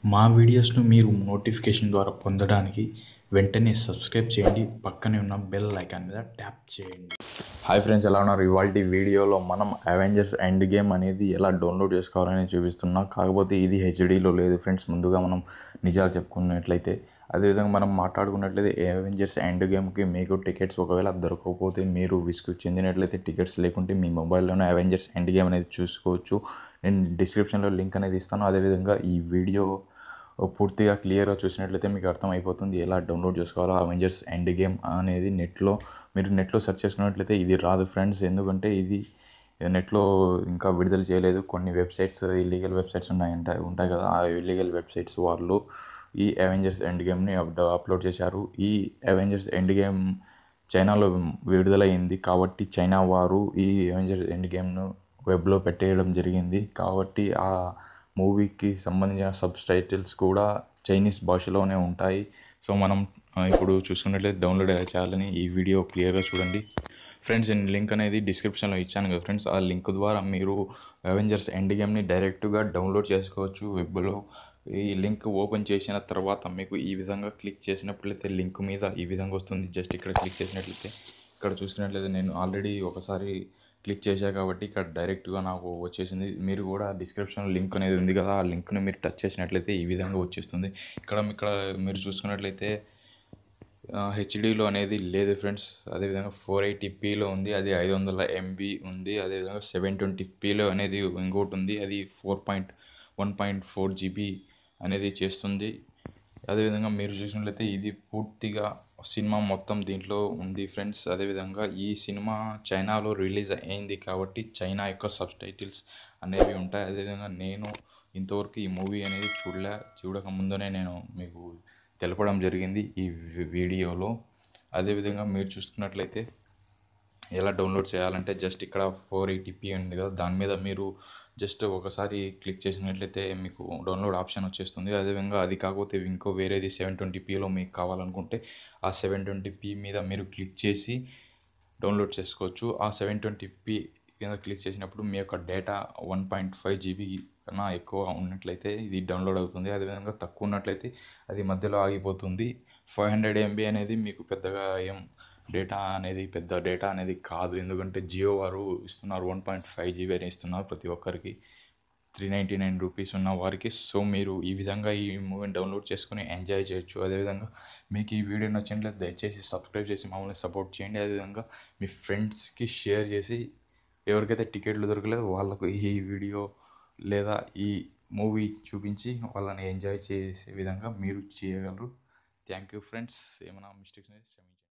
మా వీడియోస్ను మీరు నోటిఫికేషన్ ద్వారా పొందడానికి వెంటనే సబ్స్క్రైబ్ చేయండి పక్కనే ఉన్న బెల్ ఐకాన్ మీద ట్యాప్ చేయండి హాయ్ ఫ్రెండ్స్ ఎలా ఉన్నారు ఇవాళ వీడియోలో మనం అవెంజర్స్ ఎండ్ గేమ్ అనేది ఎలా డౌన్లోడ్ చేసుకోవాలని చూపిస్తున్నా కాకపోతే ఇది హెచ్డీలో లేదు ఫ్రెండ్స్ ముందుగా మనం నిజాలు చెప్పుకున్నట్లయితే అదేవిధంగా మనం మాట్లాడుకున్నట్లయితే అవెంజర్స్ ఎండ్ గేమ్కి మీకు టికెట్స్ ఒకవేళ దొరకకపోతే మీరు విసుగు చెందినట్లయితే టికెట్స్ లేకుంటే మీ మొబైల్లోనే అవెంజర్స్ ఎండ్ గేమ్ అనేది చూసుకోవచ్చు నేను డిస్క్రిప్షన్లో లింక్ అనేది ఇస్తాను అదేవిధంగా ఈ వీడియో పూర్తిగా క్లియర్గా చూసినట్లయితే మీకు అర్థమైపోతుంది ఎలా డౌన్లోడ్ చేసుకోవాలో అవెంజర్స్ ఎండ్ గేమ్ అనేది నెట్లో మీరు నెట్లో సెర్చ్ చేసుకున్నట్లయితే ఇది రాదు ఫ్రెండ్స్ ఎందుకంటే ఇది నెట్లో ఇంకా విడుదల చేయలేదు కొన్ని వెబ్సైట్స్ ఇల్లీగల్ వెబ్సైట్స్ ఉన్నాయంట ఉంటాయి కదా ఆ ఇల్లీగల్ వెబ్సైట్స్ వాళ్ళు ఈ అవెంజర్స్ ఎండ్ గేమ్ని అప్లోడ్ చేశారు ఈ అవెంజర్స్ ఎండ్ గేమ్ చైనాలో విడుదలైంది కాబట్టి చైనా వారు ఈ అవెంజర్స్ ఎండ్ గేమ్ను వెబ్లో పెట్టేయడం జరిగింది కాబట్టి ఆ మూవీకి సంబంధించిన సబ్ టైటిల్స్ కూడా చైనీస్ భాషలోనే ఉంటాయి సో మనం ఆ, ఇప్పుడు చూసుకున్నట్లయితే డౌన్లోడ్ ఎలా చేయాలని ఈ వీడియో క్లియర్గా చూడండి ఫ్రెండ్స్ నేను లింక్ అనేది డిస్క్రిప్షన్లో ఇచ్చాను కదా ఫ్రెండ్స్ ఆ లింక్ ద్వారా మీరు అవెంజర్స్ ఎండ్ గేమ్ని డైరెక్ట్గా డౌన్లోడ్ చేసుకోవచ్చు వెబ్లో ఈ లింక్ ఓపెన్ చేసిన తర్వాత మీకు ఈ విధంగా క్లిక్ చేసినట్లయితే లింక్ మీద ఈ విధంగా వస్తుంది జస్ట్ ఇక్కడ క్లిక్ చేసినట్లయితే ఇక్కడ చూసినట్లయితే నేను ఆల్రెడీ ఒకసారి క్లిక్ చేశా కాబట్టి ఇక్కడ డైరెక్ట్గా నాకు వచ్చేసింది మీరు కూడా డిస్క్రిప్షన్లో లింక్ అనేది ఉంది కదా ఆ లింక్ని మీరు టచ్ చేసినట్లయితే ఈ విధంగా వచ్చేస్తుంది ఇక్కడ ఇక్కడ మీరు చూసుకున్నట్లయితే హెచ్డీలో అనేది లేదు ఫ్రెండ్స్ అదేవిధంగా ఫోర్ ఎయిటీపీలో ఉంది అది ఐదు వందల ఎంబీ ఉంది అదేవిధంగా సెవెన్ ట్వంటీ పీలో అనేది ఇంకోటి ఉంది అది four point one point four GB అనేది చేస్తుంది అదేవిధంగా మీరు చూసినట్లయితే ఇది పూర్తిగా సినిమా మొత్తం దీంట్లో ఉంది ఫ్రెండ్స్ అదేవిధంగా ఈ సినిమా చైనాలో రిలీజ్ అయింది కాబట్టి చైనా యొక్క సబ్ టైటిల్స్ అనేవి ఉంటాయి అదేవిధంగా నేను ఇంతవరకు ఈ మూవీ అనేది చూడలే చూడక ముందునే నేను మీకు తెలపడం జరిగింది ఈ వి- వీడియోలో అదేవిధంగా మీరు చూసుకున్నట్లయితే ఎలా డౌన్లోడ్ చేయాలంటే జస్ట్ ఇక్కడ ఫోర్ ఎయిటీపీ ఉంది కదా దాని మీద మీరు జస్ట్ ఒకసారి క్లిక్ చేసినట్లయితే మీకు డౌన్లోడ్ ఆప్షన్ వచ్చేస్తుంది అదేవిధంగా అది కాకపోతే ఇంకో వేరేది సెవెన్ ట్వంటీపీలో మీకు కావాలనుకుంటే ఆ సెవెన్ ట్వంటీపీ మీద మీరు క్లిక్ చేసి డౌన్లోడ్ చేసుకోవచ్చు ఆ సెవెన్ ట్వంటీపీ కింద క్లిక్ చేసినప్పుడు మీ యొక్క data one point five GB కన్నా ఎక్కువ ఉన్నట్లయితే ఇది డౌన్లోడ్ అవుతుంది అదేవిధంగా తక్కువ ఉన్నట్లయితే అది మధ్యలో ఆగిపోతుంది ఫైవ్ హండ్రెడ్ ఎంబీ అనేది మీకు పెద్దగా ఏం డేటా అనేది పెద్ద డేటా అనేది కాదు ఎందుకంటే జియో వారు ఇస్తున్నారు వన్ పాయింట్ ఫైవ్ జీబీ అని ఇస్తున్నారు ప్రతి ఒక్కరికి త్రీ నైంటీ నైన్ రూపీస్ ఉన్న వారికి సో మీరు ఈ విధంగా ఈ మూవీని డౌన్లోడ్ చేసుకుని ఎంజాయ్ చేయొచ్చు అదేవిధంగా మీకు ఈ వీడియో నచ్చినట్లయితే దయచేసి సబ్స్క్రైబ్ చేసి మమ్మల్ని సపోర్ట్ చేయండి అదేవిధంగా మీ ఫ్రెండ్స్కి షేర్ చేసి ఎవరికైతే టికెట్లు దొరకలేదో వాళ్ళకు ఈ వీడియో లేదా ఈ మూవీ చూపించి వాళ్ళని ఎంజాయ్ చేసే విధంగా మీరు చేయగలరు థ్యాంక్ యూ ఫ్రెండ్స్ ఏమైనా మిస్టేక్స్ క్షమించండి